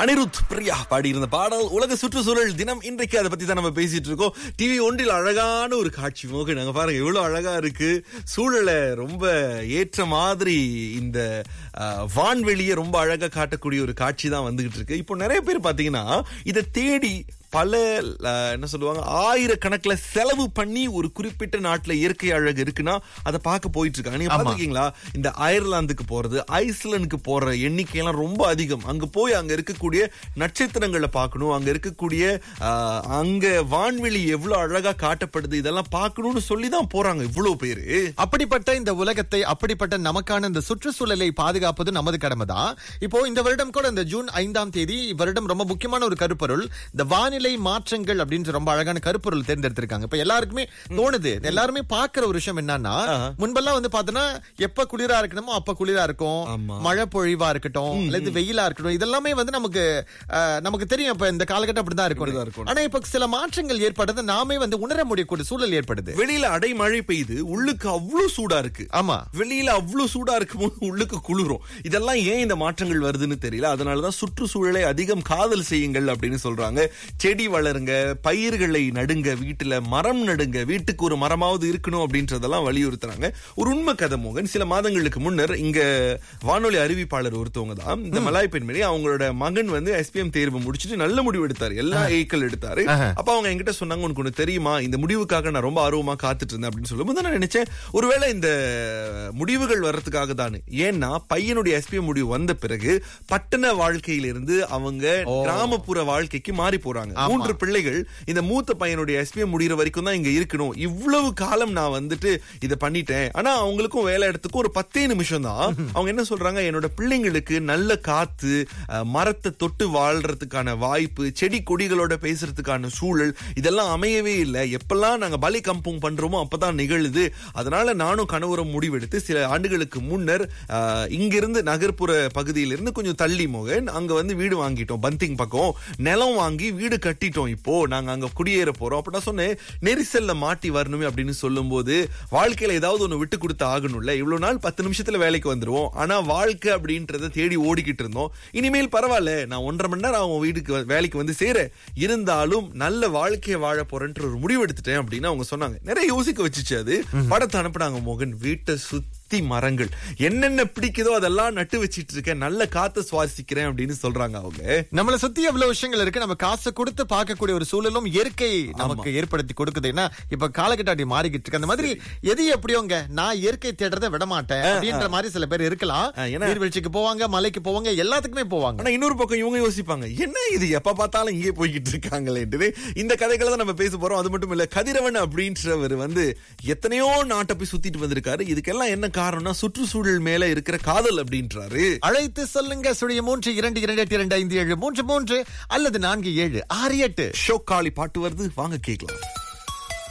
அனிருத் பிரியா பாடியிருந்த பாடல் உலக சுற்றுச்சூழல் தினம் இன்றைக்கு அதை பத்தி தான் நம்ம பேசிட்டு இருக்கோம் டிவி ஒன்றில் அழகான ஒரு காட்சி மோக நாங்க பாருங்க எவ்வளவு அழகா இருக்கு சூழலை ரொம்ப ஏற்ற மாதிரி இந்த அஹ், வான்வெளியை ரொம்ப அழகா காட்டக்கூடிய ஒரு காட்சி தான் வந்துகிட்டு இருக்கு இப்போ நிறைய பேர் பாத்தீங்கன்னா இதை தேடி பல அஹ், என்ன சொல்லுவாங்க ஆயிரக்கணக்கில் செலவு பண்ணி ஒரு குறிப்பிட்ட நாட்டுல இயற்கை அழகு இருக்குன்னா அதை பார்க்க போயிட்டு இருக்காங்க நீங்க பாத்துருக்கீங்களா இந்த அயர்லாந்துக்கு போறது ஐஸ்லாந்துக்கு போற எண்ணிக்கையெல்லாம் ரொம்ப அதிகம் அங்க போய் அங்க இருக்கக்கூடிய நட்சத்திரங்களை பார்க்கணும் அங்க இருக்கக்கூடிய அஹ், அங்க வான்வெளி எவ்வளவு அழகா காட்டப்படுது இதெல்லாம் பார்க்கணும்னு சொல்லி தான் போறாங்க இவ்வளவு பேரு அப்படிப்பட்ட இந்த உலகத்தை அப்படிப்பட்ட நமக்கான இந்த சுற்றுச்சூழலை பாதுகாப்பது நமது கடமை தான் இப்போ இந்த வருடம் கூட இந்த ஜூன் ஐந்தாம் தேதி வருடம் ரொம்ப முக்கியமான ஒரு கருப்பொருள் இந்த வானிலை மாற்றங்கள் அப்படின்னு ரொம்ப அழகான கருப்பொருள் தேர்ந்தெடுத்திருக்காங்க இப்ப எல்லாருக்குமே தோணுது எல்லாருமே பாக்குற ஒரு விஷயம் என்னன்னா முன்பெல்லாம் வந்து பார்த்தோன்னா எப்ப குளிரா இருக்கணுமோ அப்ப குளிரா இருக்கும் ஆமா. மழை பொழிவா இருக்கட்டும் அல்லது வெயிலா இருக்கட்டும் இதெல்லாமே வந்து நமக்கு அஹ், நமக்கு தெரியும் இப்ப இந்த காலகட்டம் அப்படிதான் அப்படிதான் இருக்கும் இருக்கும். ஆனா இப்ப சில மாற்றங்கள் ஏற்படுது நாமே வந்து உணர முடியக்கூடிய சூழல் ஏற்படுது வெளியில அடைமழை பெய்யுது உள்ளுக்கு அவ்வளவு சூடா இருக்கு ஆமா வெளியில அவ்வளவு சூடா இருக்கும்போது உள்ளுக்கு குளிரும் இதெல்லாம் ஏன் இந்த மாற்றங்கள் வருதுன்னு தெரியல அதனாலதான் சுற்றுச்சூழலை அதிகம் காதல் செய்யுங்கள் அப்படின்னு சொல்றாங்க செடி வளருங்க பயிர்களை நடுங்க வீட்டுல மரம் நடுங்க வீட்டுக்கு ஒரு மரமாவது இருக்கணும் அப்படின்றதெல்லாம் வலியுறுத்துறாங்க ஒரு உண்மை கதை மோகன் சில மாதங்களுக்கு முன்னர் இங்க வானொலி அறிவிப்பாளர் ஒருத்தவங்க தான் இந்த மலாய் பெண்மணி அவங்களோட மகன் வந்து எஸ்பிஎம் தேர்வு முடிச்சுட்டு நல்ல முடிவு எடுத்தாரு எல்லா ஏக்கள் எடுத்தாரு அப்ப அவங்க என்கிட்ட சொன்னாங்க உனக்கு ஒண்ணு தெரியுமா இந்த முடிவுக்காக நான் ரொம்ப ஆர்வமா காத்துட்டு இருந்தேன் அப்படின்னு சொல்லும்போது நான் நினைச்சேன் ஒருவேளை இந்த முடிவுகள் வர்றதுக்காக தான் ஏன்னா பையனுடைய எஸ்பிஎம் முடிவு வந்த பிறகு பட்டண வாழ்க்கையிலிருந்து அவங்க கிராமப்புற வாழ்க்கைக்கு மாறி போறாங்க மூன்று பிள்ளைகள் இந்த மூத்த பையனுடைய எஸ்பிஎம் முடிகிற வரைக்கும் தான் இங்க இருக்கணும் இவ்வளவு காலம் நான் வந்துட்டு இதை பண்ணிட்டேன் ஆனா அவங்களுக்கும் வேலை இடத்துக்கும் ஒரு பத்தே நிமிஷம் தான் அவங்க என்ன சொல்றாங்க என்னோட பிள்ளைங்களுக்கு நல்ல காத்து அஹ், மரத்தை தொட்டு வாழ்றதுக்கான வாய்ப்பு செடி கொடிகளோட பேசுறதுக்கான சூழல் இதெல்லாம் அமையவே இல்லை எப்பெல்லாம் நாங்க பலி கம்பவுண்ட் பண்றோமோ அப்பதான் நிகழுது அதனால நானும் கணவரும் முடிவெடுத்து சில ஆண்டுகளுக்கு முன்னர் அஹ், இங்கிருந்து நகர்ப்புற பகுதியிலிருந்து கொஞ்சம் தள்ளி மோகன் அங்க வந்து வீடு வாங்கிட்டோம் பந்திங் பக்கம் நிலம் வாங்கி வீடு கட்டிட்டோம் இப்போ நாங்க அங்க குடியேற போறோம் அப்ப நான் சொன்னேன் நெரிசல்ல மாட்டி வரணுமே அப்படின்னு சொல்லும்போது வாழ்க்கையில ஏதாவது ஒண்ணு விட்டு கொடுத்து ஆகணும்ல இவ்வளவு நாள் பத்து நிமிஷத்துல வேலைக்கு வந்துருவோம் ஆனா வாழ்க்கை அப்படின்றத தேடி ஓடிக்கிட்டு இருந்தோம் இனிமேல் பரவாயில்ல நான் ஒன்றரை மணி நேரம் அவன் வீட்டுக்கு வ- வேலைக்கு வந்து சேர இருந்தாலும் நல்ல வாழ்க்கையை வாழ போறேன்ற ஒரு முடிவு எடுத்துட்டேன் அப்படின்னு அவங்க சொன்னாங்க நிறைய யோசிக்க வச்சுச்சு அது படத்தை அனுப்புனாங்க மோகன் வீட்டை சுத்தி மரங்கள் என்னென்ன பிடிக்குதோ அதெல்லாம் நட்டு வச்சிட்டு இருக்கேன் நல்ல காத்த சுவாசிக்கிறேன் அப்படின்னு சொல்றாங்க அவங்க நம்மள சுத்தி எவ்வளவு விஷயங்கள் இருக்கு நம்ம காசை கொடுத்து பார்க்கக்கூடிய ஒரு சூழலும் இயற்கை நமக்கு ஏற்படுத்தி கொடுக்குது ஏன்னா இப்ப காலகட்டம் அப்படி மாறிக்கிட்டு இருக்கு அந்த மாதிரி எது எப்படியோங்க நான் இயற்கை தேடுறதை விட மாட்டேன் அப்படின்ற மாதிரி சில பேர் இருக்கலாம் ஆ, ஏன்னா- நீர்வீழ்ச்சிக்கு போவாங்க மலைக்கு போவாங்க எல்லாத்துக்குமே போவாங்க ஆனா இன்னொரு பக்கம் இவங்க யோசிப்பாங்க என்ன இது எப்ப பார்த்தாலும் இங்கே போய்கிட்டு இருக்காங்களேன்ட்டு இந்த கதைகளை தான் நம்ம பேச போறோம் அது மட்டும் இல்ல கதிரவன் அப்படின்றவர் வந்து எத்தனையோ நாட்டை போய் சுத்திட்டு வந்திருக்காரு இதுக்கெல்லாம் என்ன காரணம்னா சுற்றுச்சூழல் மேல இருக்கிற காதல் அப்படின்றாரு அழைத்து சொல்லுங்க சுழிய மூன்று இரண்டு இரண்டு எட்டு இரண்டு ஐந்து ஏழு மூன்று மூன்று அல்லது நான்கு ஏழு ஆறு எட்டு ஷோக்காளி பாட்டு வருது வாங்க கேட்கலாம்